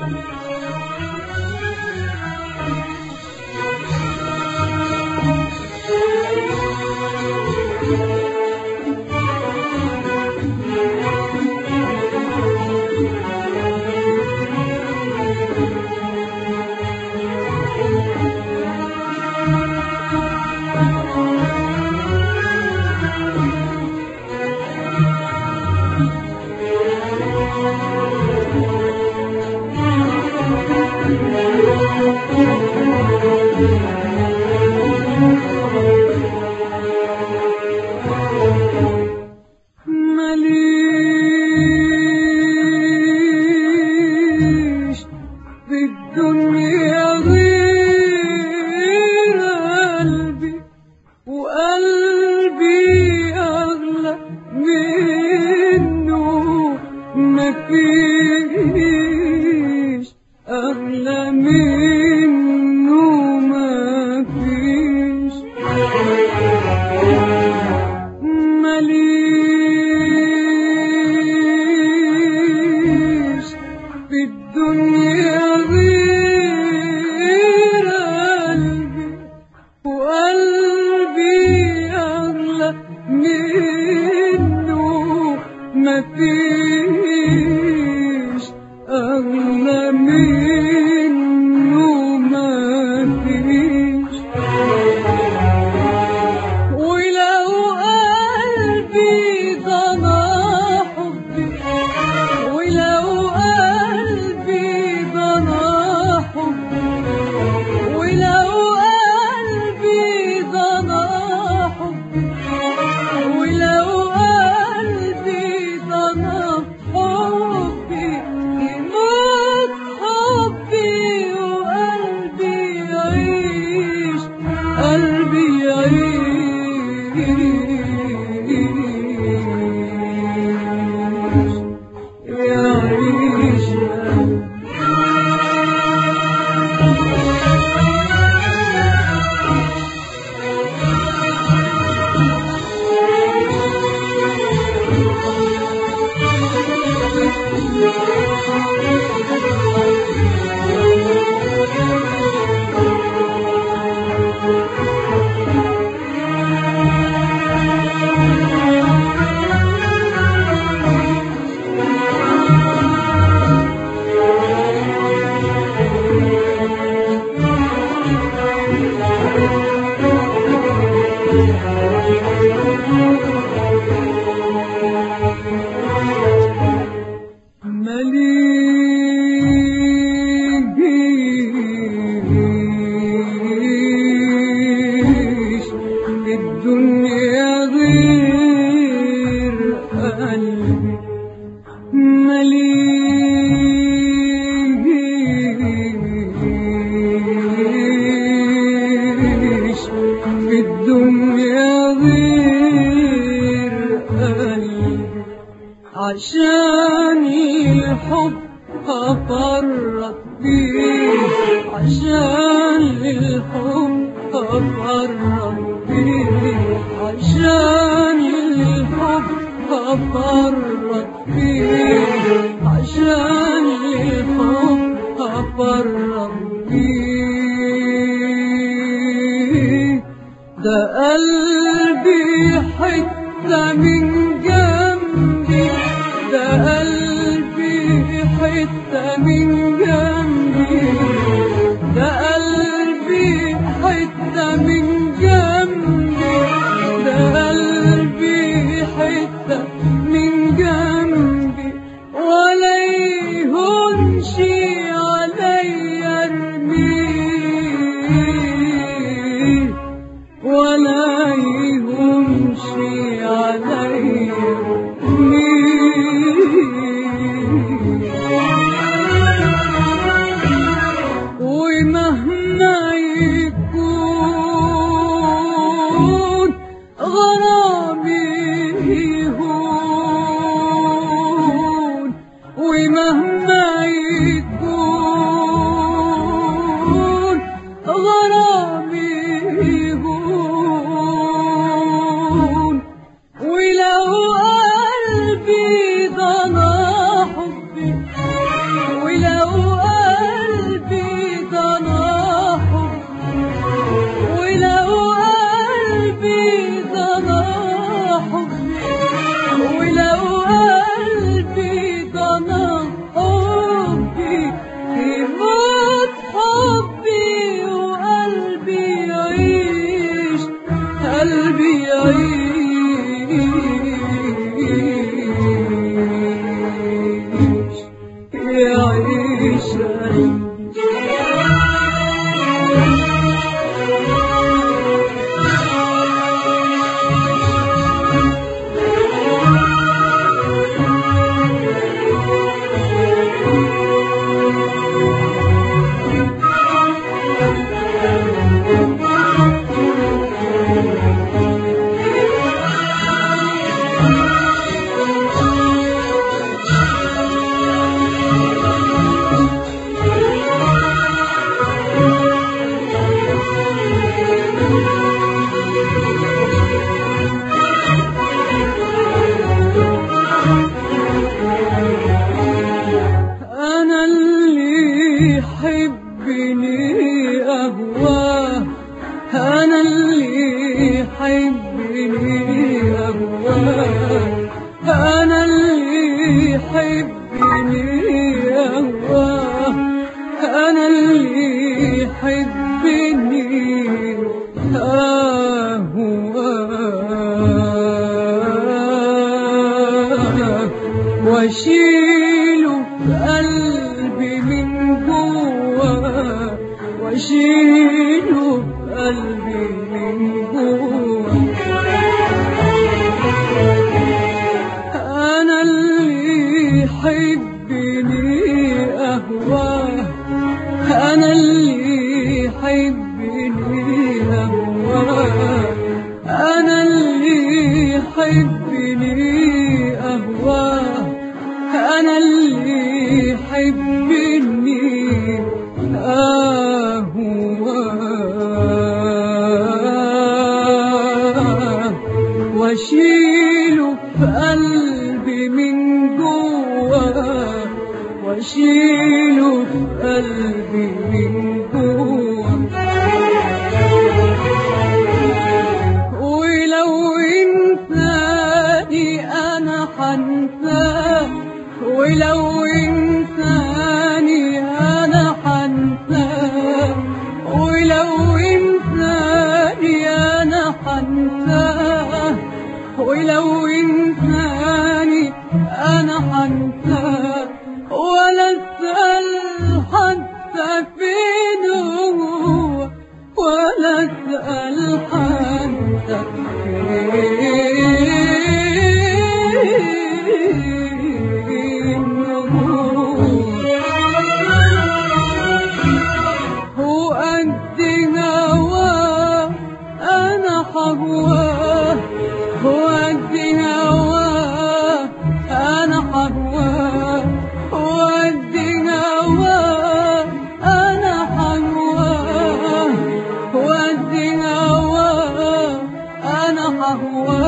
ماليش في الدنيا غير قلبي وقلبي أغلى منه مفيش أغلى منه مفيش ماليش في الدنيا غير قلبي وقلبي أغلى منه مفيش أغلى منه مفيش ولو قلبي ضنا حبي ولو قلبي ضنا حبي ولو قلبي ضنا حبي ولو قلبي ضنا حبي يموت حبي وقلبي يعيش قلبي يعيش يعيش مليش في الدنيا غير قلبي مليش في الدنيا غير قلبي عشان الحب أفرط بيه عشان الحب أفرط بيه عشان الحب أفرط بيه عشان الحب أفرط بيه ده قلبي حتة من جنبي ده قلبي حتة من جنبي ده قلبي حتة من جنبي ده قلبي حتة من جنبي ولا يهونش عليا ارميه ولا يهونش عليا عيشة أنا اللي يحبني أهواه أنا اللي يحبني أهواه أنا اللي يحبني أهواه أنا اللي يحبني أهواه واشيله بقلبي من جوا واشيله بقلبي من جوا انا اللي يحبني اهواه انا اللي يحبني اهواه انا اللي يحبني اهواه انا اللي يحبني اهواه واشيله في قلبي من جوا واشيله في قلبي من جوا ولو انساني انا حنساه ولو انساني انا حنساه ولو انساني انا حنساه ولو انساني انا حنساه ولا اسال حتى فين هو ولا اسال حتى فين هو قد هواه انا حهواه هو قد هواه انا حهواه هو قد هواه انا حهواه هو قد هواه انا حهواه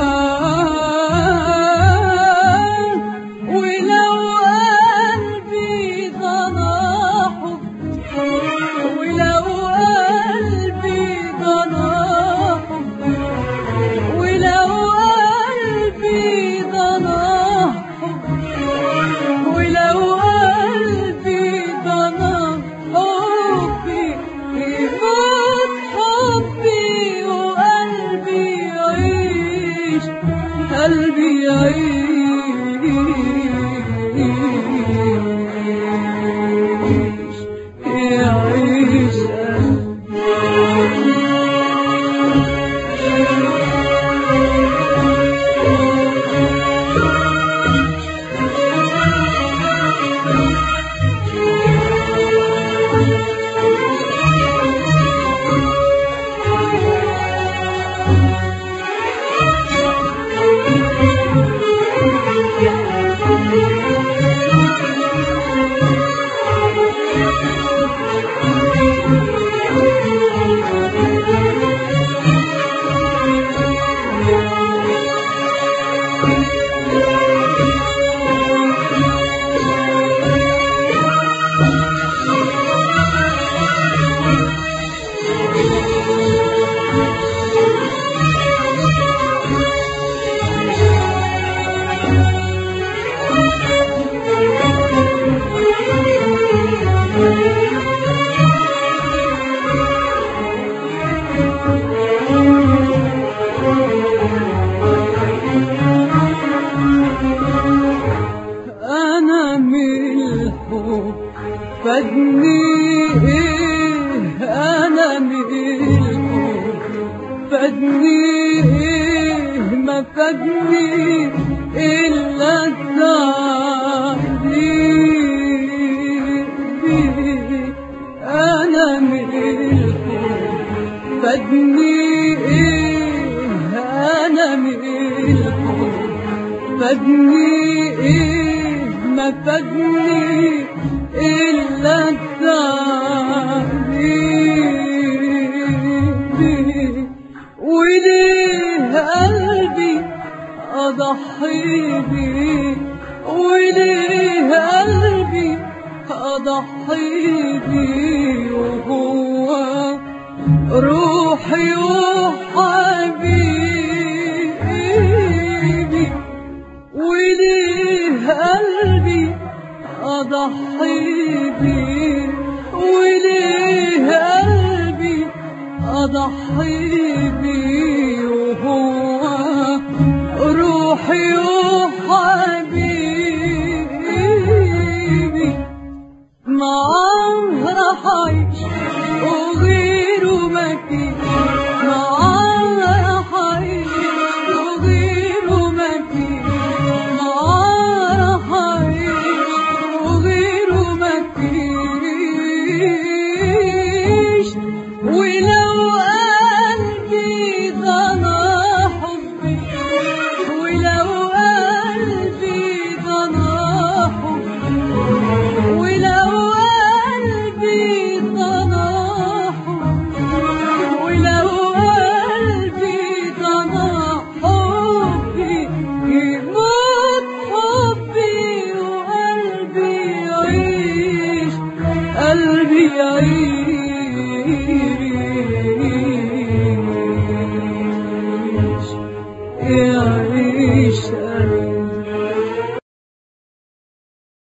فادني ايه انا ملكه فادني ايه ما فادني الا التعذيب انا ملكه فادني ايه انا ملكه فادني ايه ما فادني الا التعذيب وليه قلبي اضحي بيه وليه قلبي اضحي بيه وهو روحي وحبيبي وليه قلبي أضحي بيه وليه قلبي أضحي بيه وهو روحي وحبيبي معاه راح أعيش